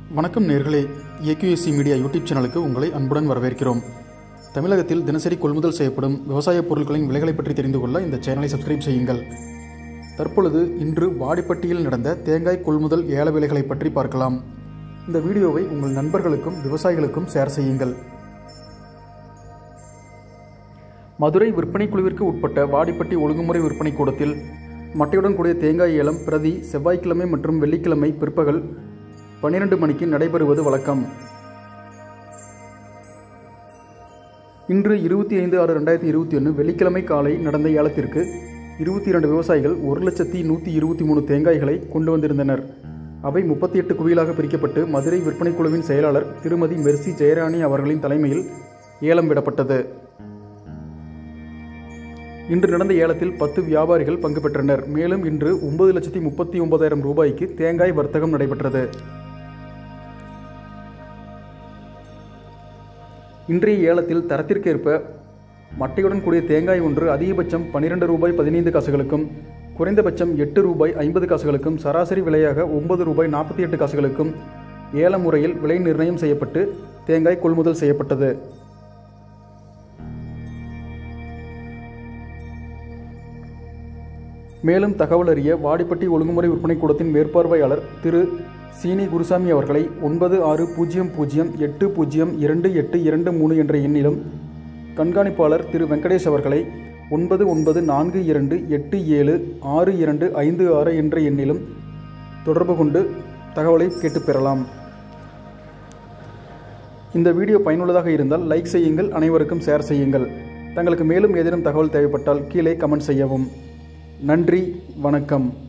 வணக்கம் நேர்களே AQSC media YouTube சேனலுக்கு உங்களை அன்புடன் வரவேற்கிறோம் தமிழகத்தில் தினசரி கொள்முதல் செய்யப்படும் விவசாய பொருட்களின் விலைகளை பற்றி தெரிந்து கொள்ள இந்த சேனலை சப்ஸ்கிரைப் செய்யுங்கள் தற்பொழுது இன்று வாடிப்பட்டியில் நடந்த தேங்காய் கொள்முதல் ஏல விலைகளை பற்றி பார்க்கலாம் இந்த வீடியோவை உங்கள் நண்பர்களுக்கும் விவசாயிகளுக்கும் ஷேர் செய்யுங்கள் மதுரை விற்பனை குழுவிற்கு உட்பட்ட வாடிப்பட்டி ஒழுங்குமுறை விற்பனை கூடத்தில் மட்டையுடன் கூடிய தேங்காய் ஏலம் பிரதி செவ்வாய்க்கிழமை மற்றும் வெள்ளிக்கிழமை பிற்பகல் பன்னிரண்டு மணிக்கு நடைபெறுவது வழக்கம் இன்று இருபத்தி ஐந்து ஆறு ரெண்டாயிரத்தி இருபத்தி ஒன்று வெள்ளிக்கிழமை காலை நடந்த ஏலத்திற்கு இருபத்தி இரண்டு விவசாயிகள் ஒரு லட்சத்தி நூற்றி இருபத்தி மூணு தேங்காய்களை கொண்டு வந்திருந்தனர் அவை முப்பத்தி எட்டு குவியலாக பிரிக்கப்பட்டு மதுரை விற்பனை குழுவின் செயலாளர் திருமதி மெர்சி ஜெயராணி அவர்களின் தலைமையில் ஏலம் விடப்பட்டது இன்று நடந்த ஏலத்தில் பத்து வியாபாரிகள் பங்கு பெற்றனர் மேலும் இன்று ஒன்பது லட்சத்தி முப்பத்தி ஒன்பதாயிரம் ரூபாய்க்கு தேங்காய் வர்த்தகம் நடைபெற்றது இன்றைய ஏலத்தில் தரத்திற்கேற்ப மட்டையுடன் கூடிய தேங்காய் ஒன்று அதிகபட்சம் பன்னிரண்டு ரூபாய் பதினைந்து காசுகளுக்கும் குறைந்தபட்சம் எட்டு ரூபாய் ஐம்பது காசுகளுக்கும் சராசரி விலையாக ஒன்பது ரூபாய் நாற்பத்தி எட்டு காசுகளுக்கும் ஏல முறையில் விலை நிர்ணயம் செய்யப்பட்டு தேங்காய் கொள்முதல் செய்யப்பட்டது மேலும் தகவல் அறிய வாடிப்பட்டி ஒழுங்குமுறை விற்பனை கூடத்தின் மேற்பார்வையாளர் திரு சீனி குருசாமி அவர்களை ஒன்பது ஆறு பூஜ்ஜியம் பூஜ்ஜியம் எட்டு பூஜ்ஜியம் இரண்டு எட்டு இரண்டு மூணு என்ற எண்ணிலும் கண்காணிப்பாளர் திரு வெங்கடேஷ் அவர்களை ஒன்பது ஒன்பது நான்கு இரண்டு எட்டு ஏழு ஆறு இரண்டு ஐந்து ஆறு என்ற எண்ணிலும் தொடர்பு கொண்டு தகவலை கேட்டு பெறலாம் இந்த வீடியோ பயனுள்ளதாக இருந்தால் லைக் செய்யுங்கள் அனைவருக்கும் ஷேர் செய்யுங்கள் தங்களுக்கு மேலும் ஏதேனும் தகவல் தேவைப்பட்டால் கீழே கமெண்ட் செய்யவும் நன்றி வணக்கம்